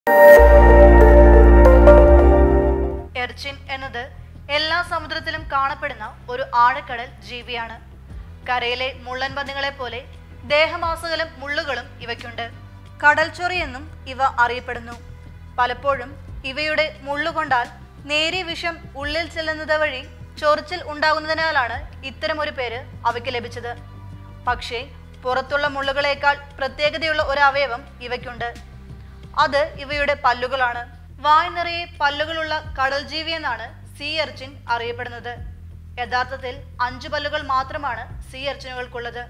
എർച്ചിൻ എന്നത് എല്ലാ സമുദ്രത്തിലും കാണപ്പെടുന്ന ഒരു ആഴക്കടൽ ജീവിയാണ് കരയിലെ മുള്ളൻ പന്നികളെ പോലെ ദേഹമാസകലം മുള്ളുകളും ഇവയ്ക്കുണ്ട് കടൽച്ചൊറി എന്നും ഇവ അറിയപ്പെടുന്നു പലപ്പോഴും ഇവയുടെ മുള്ളുകൊണ്ടാൽ നേരിയ വിഷം ഉള്ളിൽ ചെല്ലുന്നത് വഴി ചൊറിച്ചിൽ ഉണ്ടാകുന്നതിനാലാണ് ഇത്തരമൊരു പേര് അവയ്ക്ക് ലഭിച്ചത് പക്ഷേ പുറത്തുള്ള മുള്ളുകളേക്കാൾ പ്രത്യേകതയുള്ള ഒരു അവയവം ഇവയ്ക്കുണ്ട് അത് ഇവയുടെ പല്ലുകളാണ് വായ് നിറയെ പല്ലുകളുള്ള കടൽ ജീവി എന്നാണ് സീ എർച്ചിൻ അറിയപ്പെടുന്നത് യഥാർത്ഥത്തിൽ അഞ്ചു പല്ലുകൾ മാത്രമാണ് സീ എർച്ചിനുകൾക്കുള്ളത്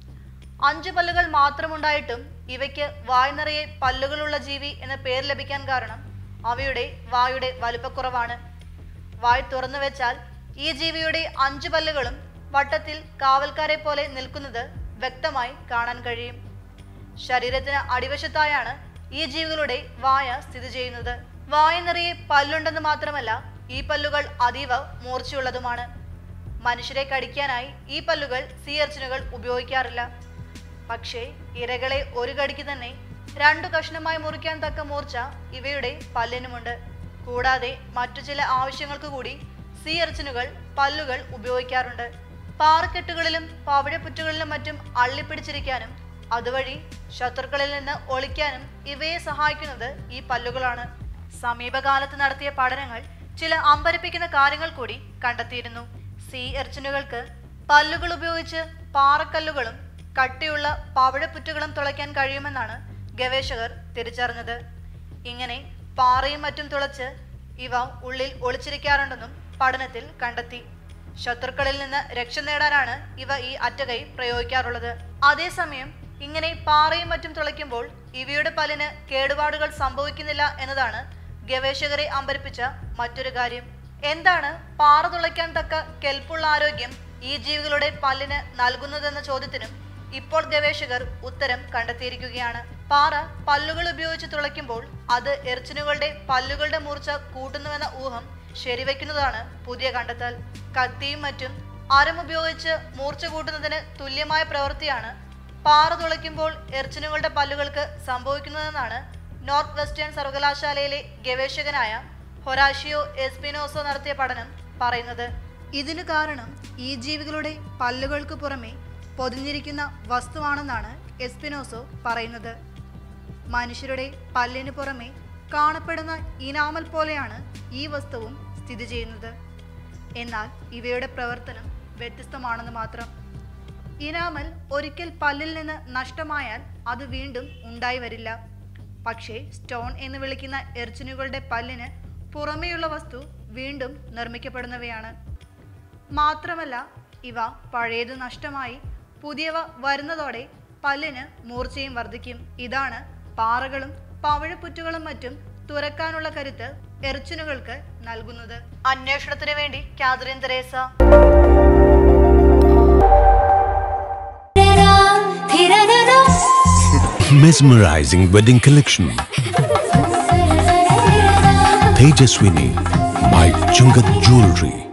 അഞ്ചു പല്ലുകൾ മാത്രമുണ്ടായിട്ടും ഇവയ്ക്ക് വായ് നിറയെ പല്ലുകളുള്ള ജീവി എന്ന പേര് ലഭിക്കാൻ കാരണം അവയുടെ വായുടെ വലുപ്പക്കുറവാണ് വായ് തുറന്നു വെച്ചാൽ ഈ ജീവിയുടെ അഞ്ചു പല്ലുകളും വട്ടത്തിൽ കാവൽക്കാരെ പോലെ നിൽക്കുന്നത് വ്യക്തമായി കാണാൻ കഴിയും ശരീരത്തിന് അടിവശത്തായാണ് ഈ ജീവികളുടെ വായ സ്ഥിതി ചെയ്യുന്നത് വായ നിറയെ പല്ലുണ്ടെന്ന് മാത്രമല്ല ഈ പല്ലുകൾ അതീവ മൂർച്ചയുള്ളതുമാണ് മനുഷ്യരെ കടിക്കാനായി ഈ പല്ലുകൾ സീയർച്ചിനുകൾ ഉപയോഗിക്കാറില്ല പക്ഷേ ഇരകളെ ഒരു കടിക്ക് തന്നെ രണ്ടു കഷ്ണമായി മുറിക്കാൻ തക്ക മൂർച്ച ഇവയുടെ പല്ലിനുമുണ്ട് കൂടാതെ മറ്റു ചില ആവശ്യങ്ങൾക്ക് കൂടി സീ എർച്ചിനുകൾ പല്ലുകൾ ഉപയോഗിക്കാറുണ്ട് പാറക്കെട്ടുകളിലും പവിഴപ്പുറ്റുകളിലും മറ്റും അള്ളിപ്പിടിച്ചിരിക്കാനും അതുവഴി ശത്രുക്കളിൽ നിന്ന് ഒളിക്കാനും ഇവയെ സഹായിക്കുന്നത് ഈ പല്ലുകളാണ് സമീപകാലത്ത് നടത്തിയ പഠനങ്ങൾ ചില അമ്പരപ്പിക്കുന്ന കാര്യങ്ങൾ കൂടി കണ്ടെത്തിയിരുന്നു സീ എർച്ചിനുകൾക്ക് പല്ലുകൾ ഉപയോഗിച്ച് പാറക്കല്ലുകളും കട്ടിയുള്ള പവിഴപ്പുറ്റുകളും തുളയ്ക്കാൻ കഴിയുമെന്നാണ് ഗവേഷകർ തിരിച്ചറിഞ്ഞത് ഇങ്ങനെ പാറയും മറ്റും തുളച്ച് ഇവ ഉള്ളിൽ ഒളിച്ചിരിക്കാറുണ്ടെന്നും പഠനത്തിൽ കണ്ടെത്തി ശത്രുക്കളിൽ നിന്ന് രക്ഷ നേടാനാണ് ഇവ ഈ അറ്റകൈ പ്രയോഗിക്കാറുള്ളത് അതേസമയം ഇങ്ങനെ പാറയും മറ്റും തുളയ്ക്കുമ്പോൾ ഇവയുടെ പല്ലിന് കേടുപാടുകൾ സംഭവിക്കുന്നില്ല എന്നതാണ് ഗവേഷകരെ അമ്പരിപ്പിച്ച മറ്റൊരു കാര്യം എന്താണ് പാറ തുളയ്ക്കാൻ തക്ക കെൽപ്പുള്ള ആരോഗ്യം ഈ ജീവികളുടെ പല്ലിന് നൽകുന്നതെന്ന ചോദ്യത്തിനും ഇപ്പോൾ ഗവേഷകർ ഉത്തരം കണ്ടെത്തിയിരിക്കുകയാണ് പാറ പല്ലുകൾ ഉപയോഗിച്ച് തുളയ്ക്കുമ്പോൾ അത് എർച്ചിനുകളുടെ പല്ലുകളുടെ മൂർച്ച കൂട്ടുന്നുവെന്ന ഊഹം ശരിവെക്കുന്നതാണ് പുതിയ കണ്ടെത്തൽ കത്തിയും മറ്റും അരം ഉപയോഗിച്ച് മൂർച്ച കൂട്ടുന്നതിന് തുല്യമായ പ്രവൃത്തിയാണ് പാറ തുളയ്ക്കുമ്പോൾ എർച്ചിനുകളുടെ പല്ലുകൾക്ക് സംഭവിക്കുന്നതെന്നാണ് നോർത്ത് വെസ്റ്റേൺ സർവകലാശാലയിലെ ഗവേഷകനായ ഹൊറാഷിയോ എസ്പിനോസോ നടത്തിയ പഠനം പറയുന്നത് ഇതിന് കാരണം ഈ ജീവികളുടെ പല്ലുകൾക്ക് പുറമെ പൊതിഞ്ഞിരിക്കുന്ന വസ്തുവാണെന്നാണ് എസ്പിനോസോ പറയുന്നത് മനുഷ്യരുടെ പല്ലിന് പുറമെ കാണപ്പെടുന്ന ഇനാമൽ പോലെയാണ് ഈ വസ്തുവും സ്ഥിതി ചെയ്യുന്നത് എന്നാൽ ഇവയുടെ പ്രവർത്തനം വ്യത്യസ്തമാണെന്ന് മാത്രം ഇനാമൽ ഒരിക്കൽ പല്ലിൽ നിന്ന് നഷ്ടമായാൽ അത് വീണ്ടും ഉണ്ടായി വരില്ല പക്ഷേ സ്റ്റോൺ എന്ന് വിളിക്കുന്ന എർച്ചിനുകളുടെ പല്ലിന് പുറമേയുള്ള വസ്തു വീണ്ടും നിർമ്മിക്കപ്പെടുന്നവയാണ് മാത്രമല്ല ഇവ പഴയത് നഷ്ടമായി പുതിയവ വരുന്നതോടെ പല്ലിന് മൂർച്ചയും വർദ്ധിക്കും ഇതാണ് പാറകളും പവിഴപ്പുറ്റുകളും മറ്റും തുറക്കാനുള്ള കരുത്ത് എർച്ചിനുകൾക്ക് നൽകുന്നത് അന്വേഷണത്തിന് വേണ്ടി Catherine Teresa Mesmerizing wedding collection. Tejaswini by Chungat Jewelry.